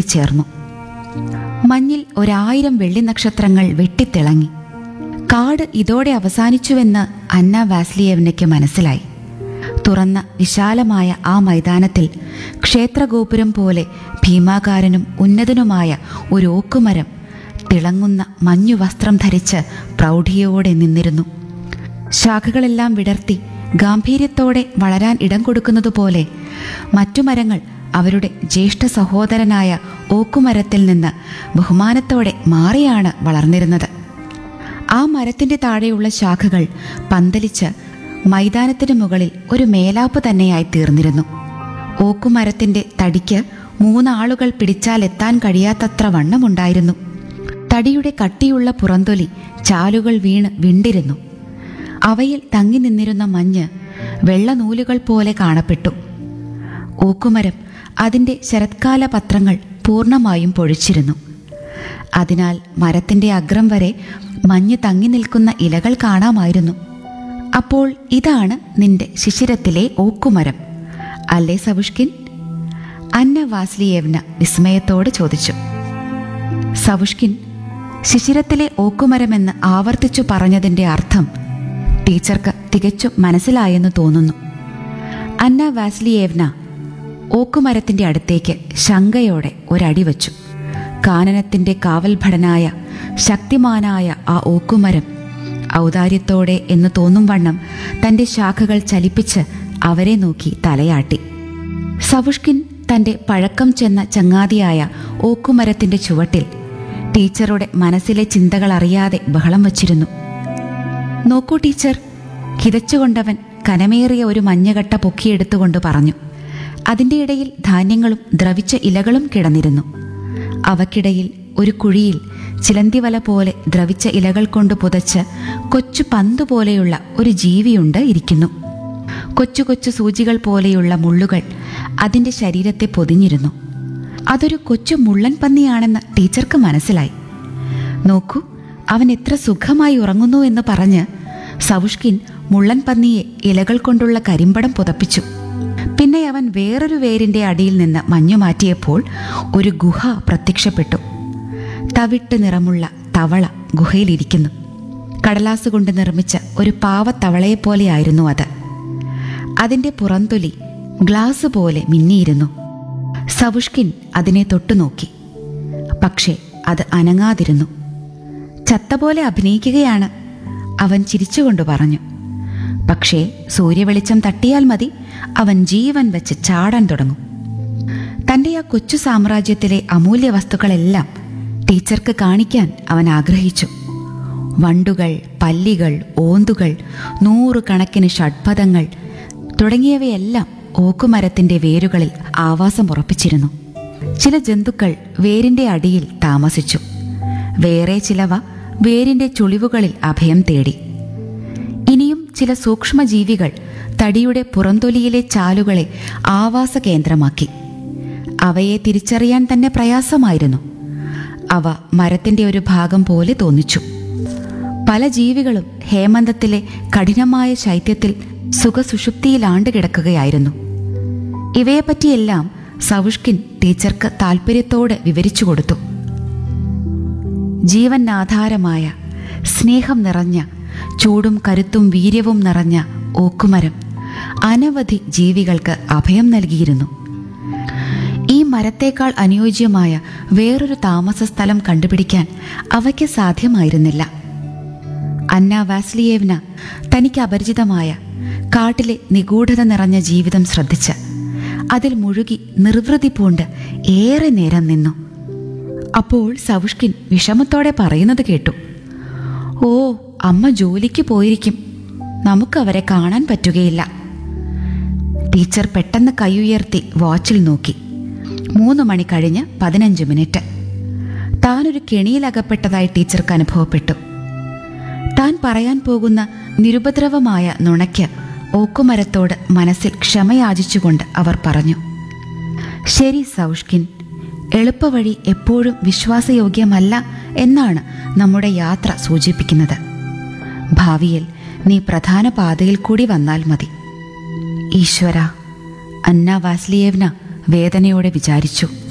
എത്തിച്ചേർന്നു മഞ്ഞിൽ ഒരായിരം വെള്ളി നക്ഷത്രങ്ങൾ വെട്ടിത്തിളങ്ങി കാട് ഇതോടെ അവസാനിച്ചുവെന്ന് അന്ന വാസ്ലിയേവനയ്ക്ക് മനസ്സിലായി തുറന്ന വിശാലമായ ആ മൈതാനത്തിൽ ക്ഷേത്രഗോപുരം പോലെ ഭീമാകാരനും ഉന്നതനുമായ ഒരു ഓക്കുമരം തിളങ്ങുന്ന മഞ്ഞു വസ്ത്രം ധരിച്ച് പ്രൗഢിയോടെ നിന്നിരുന്നു ശാഖകളെല്ലാം വിടർത്തി ഗാംഭീര്യത്തോടെ വളരാൻ ഇടം കൊടുക്കുന്നതുപോലെ മറ്റു മരങ്ങൾ അവരുടെ ജ്യേഷ്ഠ സഹോദരനായ ഓക്കുമരത്തിൽ നിന്ന് ബഹുമാനത്തോടെ മാറിയാണ് വളർന്നിരുന്നത് ആ മരത്തിന്റെ താഴെയുള്ള ശാഖകൾ പന്തലിച്ച് മൈതാനത്തിന് മുകളിൽ ഒരു മേലാപ്പ് തന്നെയായി തീർന്നിരുന്നു ഓക്കുമരത്തിന്റെ തടിക്ക് മൂന്നാളുകൾ പിടിച്ചാൽ എത്താൻ കഴിയാത്തത്ര വണ്ണമുണ്ടായിരുന്നു തടിയുടെ കട്ടിയുള്ള പുറന്തൊലി ചാലുകൾ വീണ് വിണ്ടിരുന്നു അവയിൽ തങ്ങി നിന്നിരുന്ന മഞ്ഞ് വെള്ളനൂലുകൾ പോലെ കാണപ്പെട്ടു ഓക്കുമരം അതിന്റെ ശരത്കാല പത്രങ്ങൾ പൂർണ്ണമായും പൊഴിച്ചിരുന്നു അതിനാൽ മരത്തിന്റെ അഗ്രം വരെ മഞ്ഞ് തങ്ങി നിൽക്കുന്ന ഇലകൾ കാണാമായിരുന്നു അപ്പോൾ ഇതാണ് നിന്റെ ശിശിരത്തിലെ ഓക്കുമരം അല്ലേ സവുഷ്കിൻ അന്ന വാസ്ലിയേവ്ന വിസ്മയത്തോട് ചോദിച്ചു സവുഷ്കിൻ ശിശിരത്തിലെ ഓക്കുമരമെന്ന് ആവർത്തിച്ചു പറഞ്ഞതിന്റെ അർത്ഥം ടീച്ചർക്ക് തികച്ചും മനസ്സിലായെന്ന് തോന്നുന്നു അന്ന വാസ്ലിയേവ്ന ഓക്കുമരത്തിന്റെ അടുത്തേക്ക് ശങ്കയോടെ ഒരടി വച്ചു കാനനത്തിന്റെ കാവൽഭടനായ ശക്തിമാനായ ആ ഓക്കുമരം ഔദാര്യത്തോടെ എന്ന് തോന്നും വണ്ണം തന്റെ ശാഖകൾ ചലിപ്പിച്ച് അവരെ നോക്കി തലയാട്ടി സവുഷ്കിൻ തന്റെ പഴക്കം ചെന്ന ചങ്ങാതിയായ ഓക്കുമരത്തിന്റെ ചുവട്ടിൽ ടീച്ചറുടെ മനസ്സിലെ ചിന്തകൾ അറിയാതെ ബഹളം വച്ചിരുന്നു നോക്കൂ ടീച്ചർ കിതച്ചുകൊണ്ടവൻ കനമേറിയ ഒരു മഞ്ഞകട്ട പൊക്കിയെടുത്തുകൊണ്ട് പറഞ്ഞു അതിന്റെ ഇടയിൽ ധാന്യങ്ങളും ദ്രവിച്ച ഇലകളും കിടന്നിരുന്നു അവക്കിടയിൽ ഒരു കുഴിയിൽ ചിലന്തിവല പോലെ ദ്രവിച്ച ഇലകൾ കൊണ്ട് പുതച്ച് കൊച്ചു പന്ത് പോലെയുള്ള ഒരു ജീവിയുണ്ട് ഇരിക്കുന്നു കൊച്ചു കൊച്ചു സൂചികൾ പോലെയുള്ള മുള്ളുകൾ അതിന്റെ ശരീരത്തെ പൊതിഞ്ഞിരുന്നു അതൊരു കൊച്ചു മുള്ളൻ പന്നിയാണെന്ന് ടീച്ചർക്ക് മനസ്സിലായി നോക്കൂ അവൻ എത്ര സുഖമായി ഉറങ്ങുന്നു എന്ന് പറഞ്ഞ് സവുഷ്കിൻ മുള്ളൻ പന്നിയെ ഇലകൾ കൊണ്ടുള്ള കരിമ്പടം പുതപ്പിച്ചു പിന്നെ അവൻ വേറൊരു വേരിന്റെ അടിയിൽ നിന്ന് മഞ്ഞു മാറ്റിയപ്പോൾ ഒരു ഗുഹ പ്രത്യക്ഷപ്പെട്ടു തവിട്ട് നിറമുള്ള തവള ഗുഹയിലിരിക്കുന്നു കടലാസ് കൊണ്ട് നിർമ്മിച്ച ഒരു പാവത്തവളയെപ്പോലെയായിരുന്നു അത് അതിന്റെ പുറന്തൊലി ഗ്ലാസ് പോലെ മിന്നിയിരുന്നു സവുഷ്കിൻ അതിനെ തൊട്ടുനോക്കി പക്ഷേ അത് അനങ്ങാതിരുന്നു ചത്ത പോലെ അഭിനയിക്കുകയാണ് അവൻ ചിരിച്ചുകൊണ്ട് പറഞ്ഞു പക്ഷേ സൂര്യവെളിച്ചം തട്ടിയാൽ മതി അവൻ ജീവൻ വെച്ച് ചാടാൻ തുടങ്ങും തന്റെ ആ കൊച്ചു സാമ്രാജ്യത്തിലെ അമൂല്യ വസ്തുക്കളെല്ലാം ടീച്ചർക്ക് കാണിക്കാൻ അവൻ ആഗ്രഹിച്ചു വണ്ടുകൾ പല്ലികൾ ഓന്തുകൾ നൂറുകണക്കിന് ഷഡ്പഥങ്ങൾ തുടങ്ങിയവയെല്ലാം ഓക്കുമരത്തിന്റെ വേരുകളിൽ ആവാസം ഉറപ്പിച്ചിരുന്നു ചില ജന്തുക്കൾ വേരിന്റെ അടിയിൽ താമസിച്ചു വേറെ ചിലവ വേരിന്റെ ചുളിവുകളിൽ അഭയം തേടി ഇനിയും ചില സൂക്ഷ്മജീവികൾ തടിയുടെ പുറന്തൊലിയിലെ ചാലുകളെ ആവാസ കേന്ദ്രമാക്കി അവയെ തിരിച്ചറിയാൻ തന്നെ പ്രയാസമായിരുന്നു അവ മരത്തിന്റെ ഒരു ഭാഗം പോലെ തോന്നിച്ചു പല ജീവികളും ഹേമന്തത്തിലെ കഠിനമായ ശൈത്യത്തിൽ സുഖസുഷുപ്തിയിലാണ്ട് കിടക്കുകയായിരുന്നു ഇവയെപ്പറ്റിയെല്ലാം സവുഷ്കിൻ ടീച്ചർക്ക് താൽപ്പര്യത്തോടെ വിവരിച്ചു കൊടുത്തു ജീവനാധാരമായ സ്നേഹം നിറഞ്ഞ ചൂടും കരുത്തും വീര്യവും നിറഞ്ഞ ഓക്കുമരം അനവധി ജീവികൾക്ക് അഭയം നൽകിയിരുന്നു ഈ മരത്തേക്കാൾ അനുയോജ്യമായ വേറൊരു താമസ സ്ഥലം കണ്ടുപിടിക്കാൻ അവയ്ക്ക് സാധ്യമായിരുന്നില്ല അന്ന വാസ്ലിയേവ്ന തനിക്ക് അപരിചിതമായ കാട്ടിലെ നിഗൂഢത നിറഞ്ഞ ജീവിതം ശ്രദ്ധിച്ച് അതിൽ മുഴുകി നിർവൃതി പൂണ്ട് ഏറെ നേരം നിന്നു അപ്പോൾ സവുഷ്കിൻ വിഷമത്തോടെ പറയുന്നത് കേട്ടു ഓ അമ്മ ജോലിക്ക് പോയിരിക്കും നമുക്കവരെ കാണാൻ പറ്റുകയില്ല ടീച്ചർ പെട്ടെന്ന് കൈയുയർത്തി വാച്ചിൽ നോക്കി മൂന്ന് മണി കഴിഞ്ഞ് പതിനഞ്ച് മിനിറ്റ് താനൊരു കെണിയിലകപ്പെട്ടതായി ടീച്ചർക്ക് അനുഭവപ്പെട്ടു താൻ പറയാൻ പോകുന്ന നിരുപദ്രവമായ നുണയ്ക്ക് ഓക്കുമരത്തോട് മനസ്സിൽ ക്ഷമയാചിച്ചുകൊണ്ട് അവർ പറഞ്ഞു ശരി സൗഷ്കിൻ എളുപ്പവഴി എപ്പോഴും വിശ്വാസയോഗ്യമല്ല എന്നാണ് നമ്മുടെ യാത്ര സൂചിപ്പിക്കുന്നത് ഭാവിയിൽ നീ പ്രധാന പാതയിൽ കൂടി വന്നാൽ മതി ഈശ്വര അന്ന വാസ്ലിയേവ്ന വേദനയോടെ വിചാരിച്ചു